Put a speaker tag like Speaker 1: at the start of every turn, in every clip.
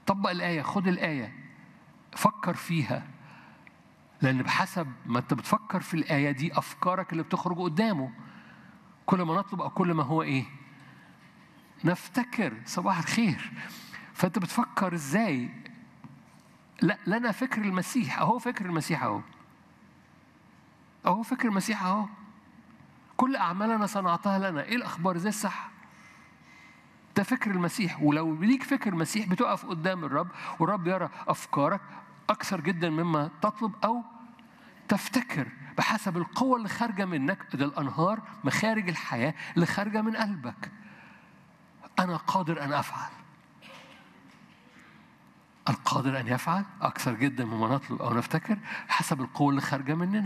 Speaker 1: طبق الآية خد الآية فكر فيها لأن بحسب ما أنت بتفكر في الآية دي أفكارك اللي بتخرج قدامه كل ما نطلب أو كل ما هو إيه نفتكر صباح الخير فأنت بتفكر إزاي لا لنا فكر المسيح أهو فكر المسيح أهو أهو فكر المسيح أهو كل أعمالنا صنعتها لنا إيه الأخبار زي الصح ده فكر المسيح ولو ليك فكر المسيح بتقف قدام الرب والرب يرى أفكارك أكثر جدا مما تطلب أو تفتكر بحسب القوة اللي خارجة منك ده الأنهار مخارج الحياة اللي خارجة من قلبك أنا قادر أن أفعل القادر أن يفعل أكثر جدا مما نطلب أو نفتكر حسب القوة اللي خارجة مننا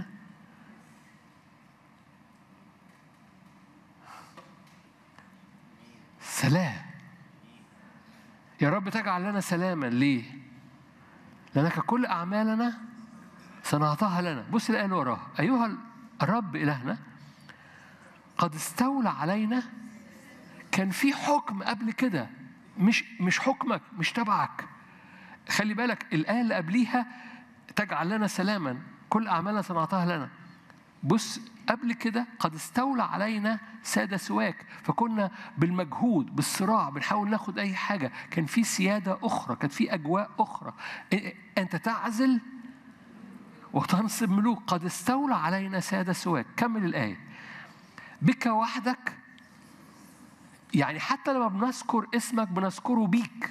Speaker 1: سلام يا رب تجعل لنا سلاما ليه؟ لأنك كل أعمالنا صنعتها لنا بص الآية اللي وراها أيها الرب إلهنا قد استولى علينا كان في حكم قبل كده مش مش حكمك مش تبعك خلي بالك الآية اللي قبليها تجعل لنا سلاما كل أعمالنا صنعتها لنا بص قبل كده قد استولى علينا سادة سواك فكنا بالمجهود بالصراع بنحاول ناخد أي حاجة كان في سيادة أخرى كان في أجواء أخرى أنت تعزل وتنصب ملوك قد استولى علينا سادة سواك كمل الآية بك وحدك يعني حتى لما بنذكر اسمك بنذكره بيك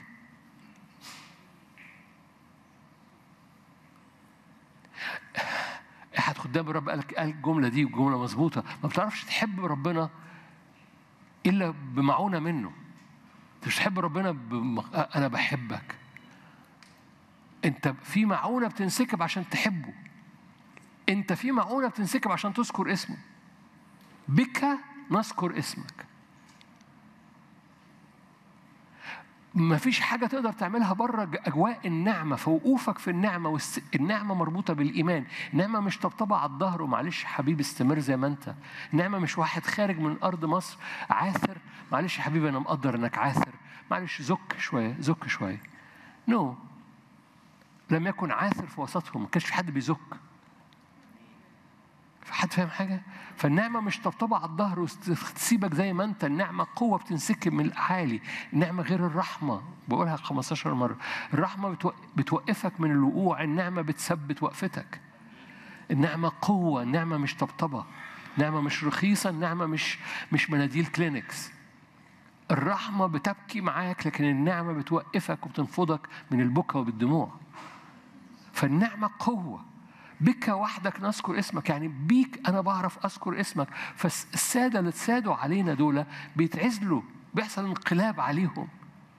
Speaker 1: احد خدام الرب قال قال الجمله دي جمله مظبوطه ما بتعرفش تحب ربنا الا بمعونه منه انت مش تحب ربنا بم... انا بحبك انت في معونه بتنسكب عشان تحبه انت في معونه بتنسكب عشان تذكر اسمه بك نذكر اسمك ما فيش حاجة تقدر تعملها بره أجواء النعمة فوقوفك في النعمة والنعمة مربوطة بالإيمان النعمة مش طبطبة على الظهر ومعلش حبيبي استمر زي ما أنت النعمة مش واحد خارج من أرض مصر عاثر معلش يا حبيبي أنا مقدر إنك عاثر معلش زك شوية زك شوية نو no. لم يكن عاثر في وسطهم ما كانش في حد بيزك حد فاهم حاجة؟ فالنعمة مش طبطبة على الظهر وتسيبك زي ما أنت، النعمة قوة بتنسكب من الأعالي، النعمة غير الرحمة، بقولها 15 مرة، الرحمة بتوقفك من الوقوع، النعمة بتثبت وقفتك. النعمة قوة، النعمة مش طبطبة، النعمة مش رخيصة، النعمة مش مش مناديل كلينكس. الرحمة بتبكي معاك لكن النعمة بتوقفك وبتنفضك من البكا وبالدموع. فالنعمة قوة. بك وحدك نذكر اسمك يعني بيك انا بعرف اذكر اسمك فالساده اللي اتسادوا علينا دول بيتعزلوا بيحصل انقلاب عليهم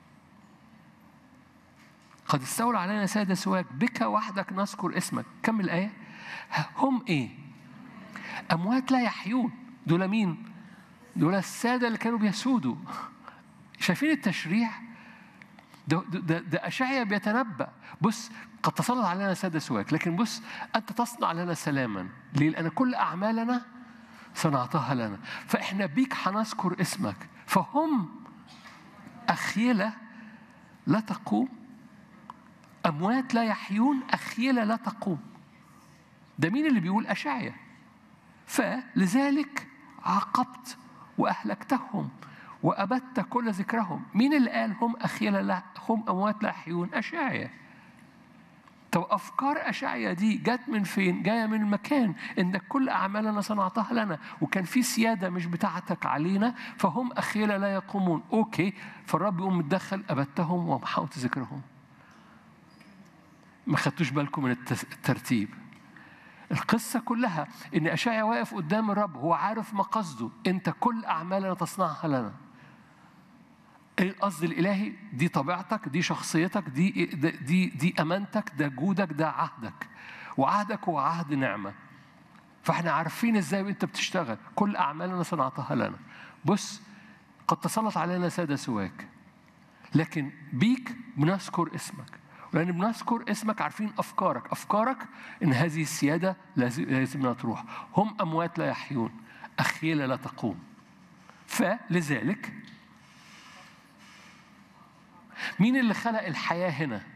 Speaker 1: قد استولى علينا ساده سواك بك وحدك نذكر اسمك كمل الايه هم ايه اموات لا يحيون دول مين دول الساده اللي كانوا بيسودوا شايفين التشريع ده, ده, ده أشعيا بيتنبأ بص قد تسلط علينا سادة سواك لكن بص أنت تصنع لنا سلاما ليه؟ لأن كل أعمالنا صنعتها لنا فإحنا بيك هنذكر اسمك فهم أخيلة لا تقوم أموات لا يحيون أخيلة لا تقوم ده مين اللي بيقول أشعيا فلذلك عاقبت وأهلكتهم وأبدت كل ذكرهم مين اللي قال هم أخيلة لا هم أموات لا يحيون أشعيا طب أفكار أشعيا دي جت من فين؟ جاية من المكان إنك كل أعمالنا صنعتها لنا وكان في سيادة مش بتاعتك علينا فهم أخيلة لا يقومون أوكي فالرب يقوم متدخل أبدتهم ومحوت ذكرهم ما خدتوش بالكم من الترتيب القصة كلها إن أشعيا واقف قدام الرب هو عارف مقصده أنت كل أعمالنا تصنعها لنا ايه القصد الالهي دي طبيعتك دي شخصيتك دي دي دي امانتك ده جودك ده عهدك وعهدك هو عهد نعمه فاحنا عارفين ازاي وانت بتشتغل كل اعمالنا صنعتها لنا بص قد تسلط علينا ساده سواك لكن بيك بنذكر اسمك ولأن بنذكر اسمك عارفين أفكارك أفكارك إن هذه السيادة لازم تروح هم أموات لا يحيون أخيلة لا تقوم فلذلك مين اللي خلق الحياة هنا